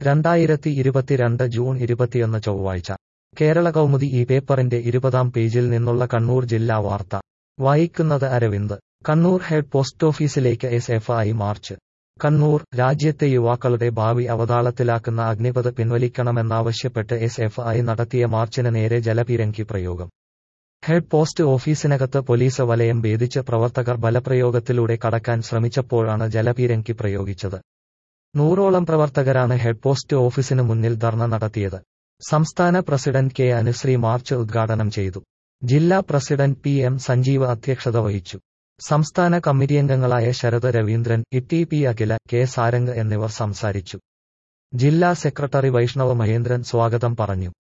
രണ്ടായിരത്തി ഇരുപത്തിരണ്ട് ജൂൺ ഇരുപത്തിയൊന്ന് ചൊവ്വാഴ്ച കേരള കൗമുദി ഈ പേപ്പറിന്റെ ഇരുപതാം പേജിൽ നിന്നുള്ള കണ്ണൂർ ജില്ലാ വാർത്ത വായിക്കുന്നത് അരവിന്ദ് കണ്ണൂർ ഹെഡ് പോസ്റ്റ് ഓഫീസിലേക്ക് S F I march Kannur രാജ്യത്തെ യുവാക്കളുടെ ഭാവി അവതാളത്തിലാക്കുന്ന അഗ്നിപഥ് പിൻവലിക്കണമെന്നാവശ്യപ്പെട്ട് എസ് എഫ് ഐ നടത്തിയ മാർച്ചിന് നേരെ ജലപീരങ്കി പ്രയോഗം ഹെഡ് പോസ്റ്റ് ഓഫീസിനകത്ത് പോലീസ് വലയം ഭേദിച്ച് പ്രവർത്തകർ ബലപ്രയോഗത്തിലൂടെ കടക്കാൻ ശ്രമിച്ചപ്പോഴാണ് ജലപീരങ്കി പ്രയോഗിച്ചത് നൂറോളം പ്രവർത്തകരാണ് ഹെഡ് പോസ്റ്റ് ഓഫീസിന് മുന്നിൽ ധർണ നടത്തിയത് സംസ്ഥാന പ്രസിഡന്റ് കെ അനുശ്രീ മാർച്ച് ഉദ്ഘാടനം ചെയ്തു ജില്ലാ പ്രസിഡന്റ് പി എം സഞ്ജീവ് അധ്യക്ഷത വഹിച്ചു സംസ്ഥാന കമ്മിറ്റിയംഗങ്ങളായ ശരത് രവീന്ദ്രൻ ഇട്ടി പി അഖില കെ സാരംഗ് എന്നിവർ സംസാരിച്ചു ജില്ലാ സെക്രട്ടറി വൈഷ്ണവ് മഹേന്ദ്രൻ സ്വാഗതം പറഞ്ഞു